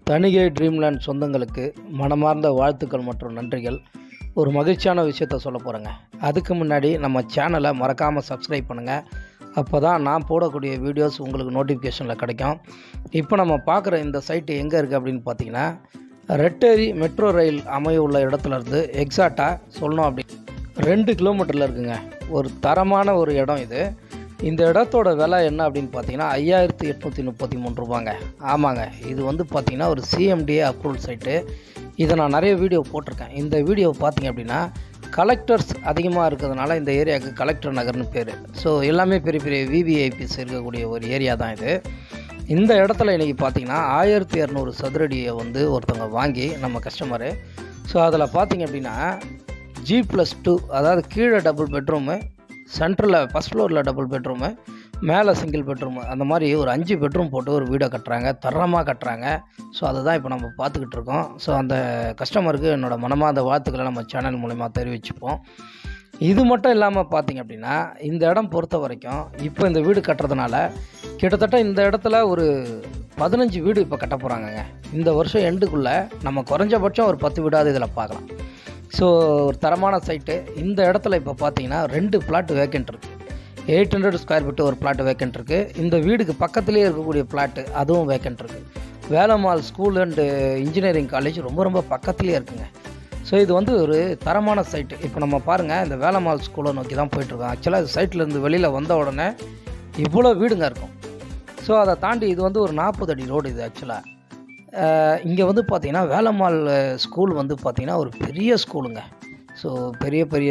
Thanigai Dreamland சொந்தங்களுக்கு மனமார்ந்த வாழ்த்துக்கள் மற்றும் நன்றிகள் ஒரு மகிழ்ச்சியான விஷயத்த சொல்ல போகிறேங்க அதுக்கு முன்னாடி நம்ம சேனலை மறக்காமல் சப்ஸ்கிரைப் பண்ணுங்கள் அப்போ தான் நான் போடக்கூடிய வீடியோஸ் உங்களுக்கு நோட்டிஃபிகேஷனில் கிடைக்கும் இப்போ நம்ம பார்க்குற இந்த சைட்டு எங்கே இருக்குது அப்படின்னு பார்த்தீங்கன்னா ரெட்டேரி மெட்ரோ ரயில் அமைய உள்ள இடத்துல இருந்து எக்ஸாக்டாக சொல்லணும் அப்படி ரெண்டு கிலோமீட்டரில் இருக்குங்க ஒரு தரமான ஒரு இடம் இது இந்த இடத்தோட விலை என்ன அப்படின்னு பார்த்தீங்கன்னா ஐயாயிரத்தி எட்நூற்றி முப்பத்தி மூணு ரூபாங்க ஆமாங்க இது வந்து பார்த்தீங்கன்னா ஒரு சிஎம்டிஏ அப்ரூவல் சைட்டு இதை நான் நிறைய வீடியோ போட்டிருக்கேன் இந்த வீடியோ பார்த்தீங்க அப்படின்னா கலெக்டர்ஸ் அதிகமாக இருக்கிறதுனால இந்த ஏரியாவுக்கு கலெக்டர் நகர்னு பேர் ஸோ எல்லாமே பெரிய பெரிய விவிஐபிஸ் இருக்கக்கூடிய ஒரு ஏரியா தான் இது இந்த இடத்துல இன்றைக்கி பார்த்தீங்கன்னா ஆயிரத்தி இரநூறு சதுரடியை வந்து ஒருத்தவங்க வாங்கி நம்ம கஸ்டமரு ஸோ அதில் பார்த்தீங்க அப்படின்னா ஜி ப்ளஸ் டூ அதாவது கீழே டபுள் பெட்ரூமு சென்டரில் ஃபஸ்ட் ஃப்ளோரில் டபுள் பெட்ரூமு மேலே சிங்கிள் பெட்ரூமு அந்த மாதிரி ஒரு அஞ்சு பெட்ரூம் போட்டு ஒரு வீடை கட்டுறாங்க தரமாக கட்டுறாங்க ஸோ அதை தான் இப்போ நம்ம பார்த்துக்கிட்டு இருக்கோம் ஸோ அந்த கஸ்டமருக்கு என்னோடய மனமார்ந்த வாழ்த்துக்களை நம்ம சேனல் மூலிமா தெரிவிச்சுப்போம் இது மட்டும் இல்லாமல் பார்த்தீங்க அப்படின்னா இந்த இடம் பொறுத்த வரைக்கும் இப்போ இந்த வீடு கட்டுறதுனால கிட்டத்தட்ட இந்த இடத்துல ஒரு பதினஞ்சு வீடு இப்போ கட்ட போகிறாங்கங்க இந்த வருஷம் எண்டுக்குள்ளே நம்ம குறைஞ்சபட்சம் ஒரு பத்து வீடாவது இதில் பார்க்கலாம் ஸோ ஒரு தரமான சைட்டு இந்த இடத்துல இப்போ பார்த்தீங்கன்னா ரெண்டு பிளாட் வேக்கண்ட் இருக்குது எயிட் ஹண்ட்ரட் ஸ்கொயர் ஃபீட்டு ஒரு பிளாட் வேக்கண்ட் இருக்குது இந்த வீடுக்கு பக்கத்துலேயே இருக்கக்கூடிய பிளாட்டு அதுவும் வேக்கண்ட் இருக்குது Velammal school and engineering college ரொம்ப ரொம்ப பக்கத்துலேயே இருக்குங்க ஸோ இது வந்து ஒரு தரமான சைட்டு இப்போ நம்ம பாருங்கள் இந்த வேலம்மாள் ஸ்கூலை நோக்கி தான் போயிட்டுருக்கோம் ஆக்சுவலாக இது சைட்லேருந்து வெளியில் வந்த உடனே இவ்வளோ வீடுங்க இருக்கும் ஸோ அதை தாண்டி இது வந்து ஒரு நாற்பது அடி ரோடு இது ஆக்சுவலாக இங்கே வந்து பார்த்திங்கன்னா வேலம்மாள் ஸ்கூல் வந்து பார்த்திங்கன்னா ஒரு பெரிய ஸ்கூலுங்க ஸோ பெரிய பெரிய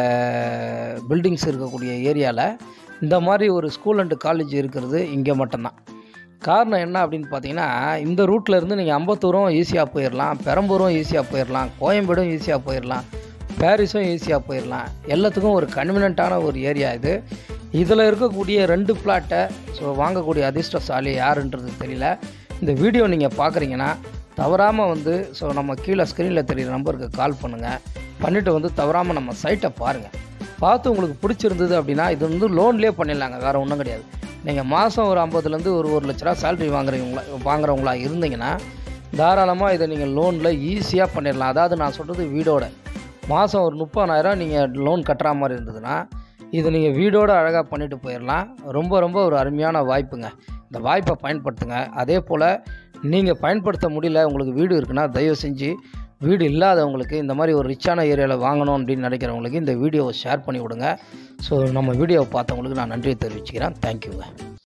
பில்டிங்ஸ் இருக்கக்கூடிய ஏரியாவில் இந்த மாதிரி ஒரு ஸ்கூல் அண்டு காலேஜ் இருக்கிறது இங்கே மட்டும்தான் காரணம் என்ன அப்படின்னு பார்த்தீங்கன்னா இந்த ரூட்டில் இருந்து நீங்கள் அம்பத்தூரும் ஈஸியாக போயிடலாம் பெரம்பூரும் ஈஸியாக போயிடலாம் கோயம்பேடும் ஈஸியாக போயிடலாம் பாரிஸும் ஈஸியாக போயிடலாம் எல்லாத்துக்கும் ஒரு கன்வீனியண்ட்டான ஒரு ஏரியா இது இதில் இருக்கக்கூடிய ரெண்டு பிளாட்டை ஸோ வாங்கக்கூடிய அதிர்ஷ்டசாலி யாருன்றது தெரியல இந்த வீடியோ நீங்கள் பார்க்குறீங்கன்னா தவறாமல் வந்து ஸோ நம்ம கீழே ஸ்க்ரீனில் தெரியிற நம்பருக்கு கால் பண்ணுங்கள் பண்ணிவிட்டு வந்து தவறாமல் நம்ம சைட்டை பாருங்கள் பார்த்து உங்களுக்கு பிடிச்சிருந்தது அப்படின்னா இது வந்து லோன்லேயே பண்ணிடலாங்க வேறு ஒன்றும் கிடையாது நீங்கள் மாதம் ஒரு ஐம்பதுலேருந்து ஒரு ஒரு லட்ச ரூபா சேல்ரி வாங்குறவங்களா வாங்குறவங்களா இருந்தீங்கன்னா தாராளமாக இதை நீங்கள் லோனில் ஈஸியாக பண்ணிடலாம் அதாவது நான் சொல்கிறது வீடோட மாதம் ஒரு முப்பதாயிரம் நீங்கள் லோன் கட்டுற மாதிரி இருந்ததுன்னா இது நீங்கள் வீடோடு அழகாக பண்ணிட்டு போயிடலாம் ரொம்ப ரொம்ப ஒரு அருமையான வாய்ப்புங்க இந்த வாய்ப்பை பயன்படுத்துங்க அதே போல் நீங்கள் பயன்படுத்த முடியல உங்களுக்கு வீடு இருக்குன்னா தயவு செஞ்சு வீடு இல்லாதவங்களுக்கு இந்த மாதிரி ஒரு ரிச்சான ஏரியாவில் வாங்கணும் அப்படின்னு நினைக்கிறவங்களுக்கு இந்த வீடியோவை ஷேர் பண்ணி விடுங்க ஸோ நம்ம வீடியோவை பார்த்தவங்களுக்கு நான் நன்றியை தெரிவிச்சுக்கிறேன் தேங்க்யூங்க